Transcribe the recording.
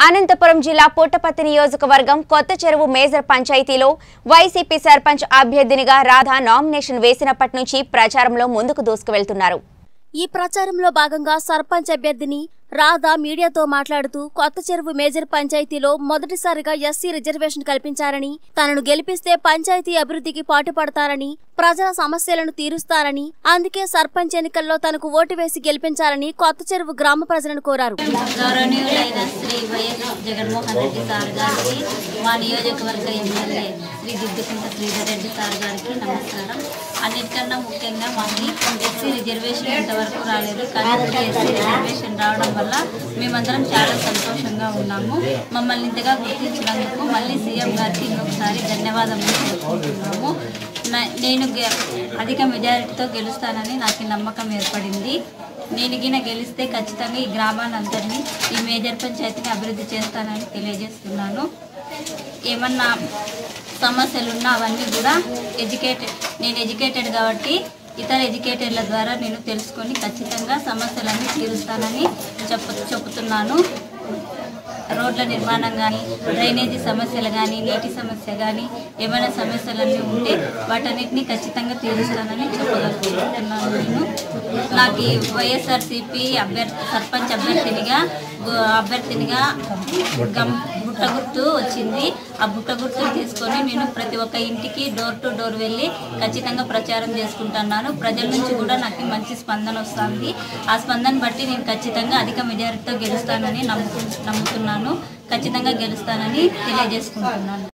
అనంతపురం జిల్లా పుట్టపత్తి నియోజకవర్గం కొత్త చెరువు మేజర్ పంచాయతీలో వైసీపీ సర్పంచ్ అభ్యర్థినిగా రాధా నామినేషన్ వేసినప్పటి నుంచి ప్రచారంలో ముందుకు దూసుకువెళ్తున్నారు ఈ ప్రచారంలో భాగంగా సర్పంచ్ అభ్యర్థిని రాధా మీడియాతో మాట్లాడుతూ కొత్త చెరువు మేజర్ పంచాయతీలో మొదటిసారిగా ఎస్సీ రిజర్వేషన్ కల్పించారని తనను గెలిపిస్తే పంచాయతీ అభివృద్ధికి పాటుపడతారని ప్రజల సమస్యలను తీరుస్తారని అందుకే సర్పంచ్ ఎన్నికల్లో తనకు ఓటు వేసి గెలిపించాలని కొత్త చెరువు గ్రామ ప్రజలను కోరారు గౌరవనీయులైన శ్రీ వైఎస్ జగన్మోహన్ రెడ్డి సార్ గారికి మా నియోజకవర్గ ఎమ్మెల్యే శ్రీ దిద్దుకుంట శ్రీధర్ రెడ్డి సార్ గారికి నమస్కారం అన్నిటికన్నా ముఖ్యంగా మాకు ఎస్సీ రిజర్వేషన్ ఇంతవరకు రాలేదు కానీ ఎస్సీ రిజర్వేషన్ రావడం వల్ల మేమందరం చాలా సంతోషంగా ఉన్నాము మమ్మల్ని ఇంతగా గుర్తించినందుకు మళ్ళీ సీఎం గారికి ఇంకొకసారి ధన్యవాదములు తెలుపుకుంటున్నాము నా- నేను గె- అధిక మెజారిటీతో గెలుస్తానని నాకు ఈ నమ్మకం ఏర్పడింది నేను గిన గెలిస్తే ఖచ్చితంగా ఈ గ్రామానందరినీ ఈ మేజర్ పంచాయతీని అభివృద్ధి చేస్తానని తెలియజేస్తున్నాను ఏమన్నా సమస్యలు ఉన్నా అవన్నీ కూడా ఎడ్యుకేటెడ్ నేను ఎడ్యుకేటెడ్ కాబట్టి ఇతర ఎడ్యుకేటెడ్ల ద్వారా నేను తెలుసుకొని ఖచ్చితంగా సమస్యలన్నీ తీరుస్తానని చెప్ప చెబుతున్నాను రోడ్ల నిర్మాణం కానీ డ్రైనేజీ సమస్యలు కానీ నీటి సమస్య కానీ ఏమైనా సమస్యలన్నీ ఉంటే వాటన్నిటిని ఖచ్చితంగా తీరుస్తానని చెప్పగలుగుతున్నాను నేను నాకు ఈ వైఎస్ఆర్సీపీ అభ్యర్థి సర్పంచ్ అభ్యర్థినిగా గు- అభ్యర్థినిగా గమ్ బుట్ట గుర్తు వచ్చింది ఆ బుట్ట గుర్తుని తీసుకొని నేను ప్రతి ఒక్క ఇంటికి డోర్ టు డోర్ వెళ్ళి ఖచ్చితంగా ప్రచారం చేసుకుంటున్నాను ప్రజల నుంచి కూడా నాకు మంచి స్పందన వస్తుంది ఆ స్పందన బట్టి నేను ఖచ్చితంగా అధిక మెజారిటీతో గెలుస్తానని నమ్ముకు నమ్ముతున్నాను ఖచ్చితంగా గెలుస్తానని తెలియజేసుకుంటున్నాను